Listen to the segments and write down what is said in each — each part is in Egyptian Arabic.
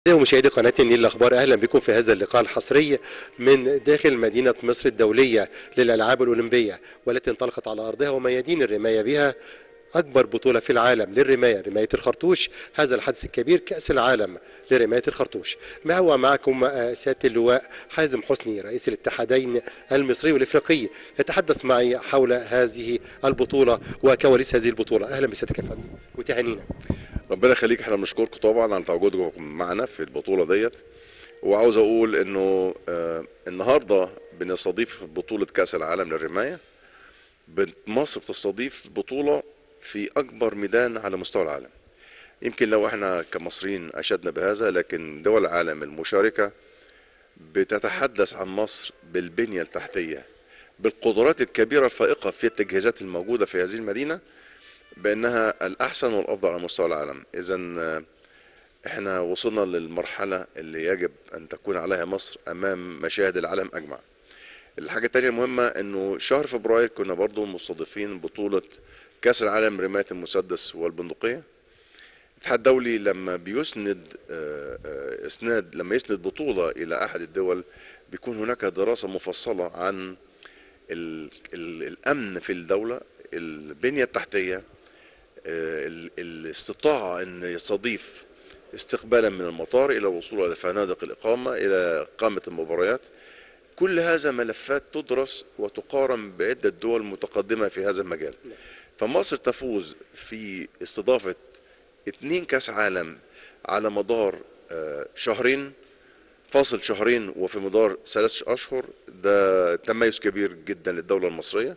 مشاهدي قناة النيل الأخبار أهلا بكم في هذا اللقاء الحصري من داخل مدينة مصر الدولية للألعاب الأولمبية والتي انطلقت على أرضها وميادين الرماية بها أكبر بطولة في العالم للرماية رماية الخرطوش هذا الحدث الكبير كأس العالم لرماية الخرطوش ما هو معكم آه، سيادة اللواء حازم حسني رئيس الاتحادين المصري والإفريقي يتحدث معي حول هذه البطولة وكواليس هذه البطولة أهلا بسيادتك يا فندم وتهانينا ربنا يخليك احنا بنشكركم طبعا على تواجدكم معنا في البطوله ديت وعاوز اقول انه آه النهارده بنستضيف بطوله كاس العالم للرمايه بن- مصر بتستضيف بطوله في اكبر ميدان على مستوى العالم يمكن لو احنا كمصريين اشدنا بهذا لكن دول العالم المشاركه بتتحدث عن مصر بالبنيه التحتيه بالقدرات الكبيره الفائقه في التجهيزات الموجوده في هذه المدينه بانها الاحسن والافضل على مستوى العالم اذا احنا وصلنا للمرحله اللي يجب ان تكون عليها مصر امام مشاهد العالم اجمع الحاجه التانية المهمه انه شهر فبراير كنا برضو مستضيفين بطوله كاس العالم رمايه المسدس والبندقيه الاتحاد الدولي لما بيسند آه، آه، اسناد لما يسند بطوله الى احد الدول بيكون هناك دراسه مفصله عن ال ال الامن في الدوله البنيه التحتيه آه، ال- الاستطاعه ان يستضيف استقبالا من المطار الى الوصول الى فنادق الاقامه الى اقامه المباريات كل هذا ملفات تدرس وتقارن بعده دول متقدمه في هذا المجال فمصر تفوز في استضافه اثنين كاس عالم على مدار آه، شهرين فاصل شهرين وفي مدار ثلاث اشهر ده تميز كبير جدا للدوله المصريه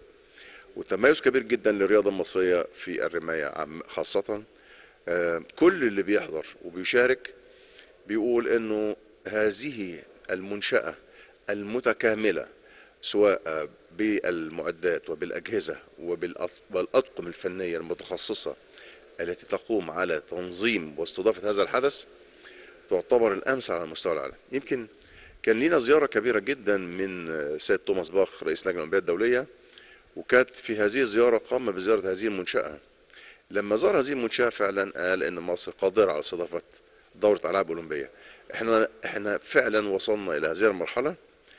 وتميز كبير جدا للرياضه المصريه في الرمايه عام- خاصه آه، كل اللي بيحضر وبيشارك بيقول انه هذه المنشاه المتكامله سواء بالمعدات وبالاجهزه وبالأط- والاطقم الفنيه المتخصصه التي تقوم على تنظيم واستضافه هذا الحدث تعتبر الامثل على مستوى العالم يمكن كان لينا زياره كبيره جدا من سيد توماس باخ رئيس اللجنه الاولمبيه الدوليه وكانت في هذه الزياره قام بزياره هذه المنشاه لما زار هذه المنشاه فعلا قال ان مصر قادره على استضافه دوره العاب اولمبيه احنا احنا فعلا وصلنا الى هذه المرحله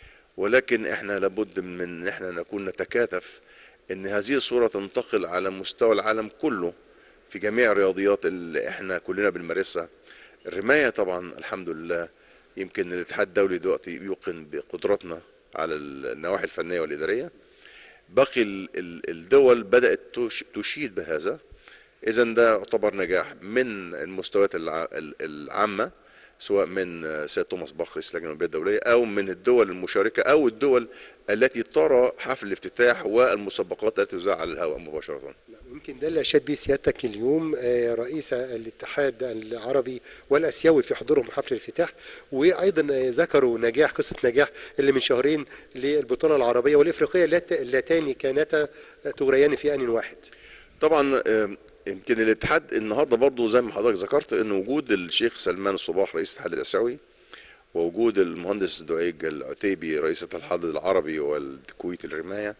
ولكن احنا لابد من ان احنا نكون نتكاتف ان هذه الصوره تنتقل على مستوى العالم كله في جميع الرياضيات اللي احنا كلنا بنمارسها الرمايه طبعا الحمد لله يمكن الاتحاد الدولي دلوقتي يوقن بقدراتنا على النواحي الفنيه والاداريه باقي ال- ال- الدول بدات تش- تشيد بهذا اذا ده يعتبر نجاح من المستويات الع- ال- العامه سواء من سيد توماس باخ رئيس اللجنه الاولمبيه الدوليه او من الدول المشاركه او الدول التي ترى حفل الافتتاح والمسابقات التي تذاع على الهواء مباشره. يمكن ده اللي أشاد به سيادتك اليوم آه، رئيس الاتحاد العربي والآسيوي في حضورهم حفل الافتتاح وأيضا آه، ذكروا نجاح قصة نجاح اللي من شهرين للبطولة العربية والإفريقية اللات- اللتان كانتا تغريان في آن واحد طبعا آم، يمكن الاتحاد النهارده برضو زي ما حضرتك ذكرت ان وجود الشيخ سلمان الصباح رئيس الاتحاد الاسيوي ووجود المهندس دعيج العتيبي رئيس الاتحاد العربي والكويت الرمايه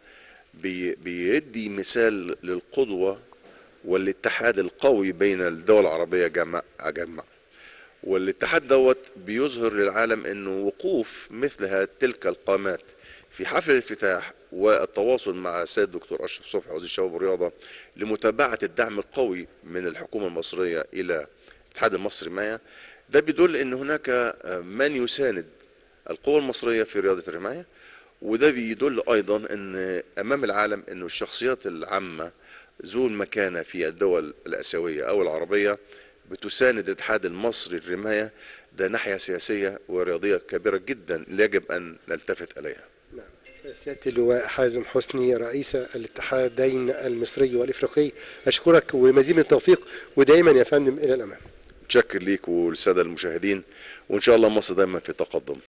بي بيدي مثال للقدوه والاتحاد القوي بين الدول العربيه جمع جمع والاتحاد دوت بيظهر للعالم انه وقوف مثل ها- تلك القامات في حفل الافتتاح والتواصل مع السيد الدكتور اشرف صبحي وزير الشباب والرياضه لمتابعه الدعم القوي من الحكومه المصريه الى الاتحاد المصري معايا ده بيدل ان هناك آه، من يساند القوى المصريه في رياضه الرمايه وده بيدل ايضا ان امام العالم انه الشخصيات العامه ذو المكانه في الدول الاسيويه او العربيه بتساند الاتحاد المصري للرمايه ده ناحيه سياسيه ورياضيه كبيره جدا يجب ان نلتفت اليها. سيادة اللواء حازم حسني رئيس الاتحادين المصري والإفريقي أشكرك ومزيد من التوفيق ودائما يا فندم إلى الأمام متشكر ليك والساده المشاهدين وان شاء الله مصر دايما في تقدم.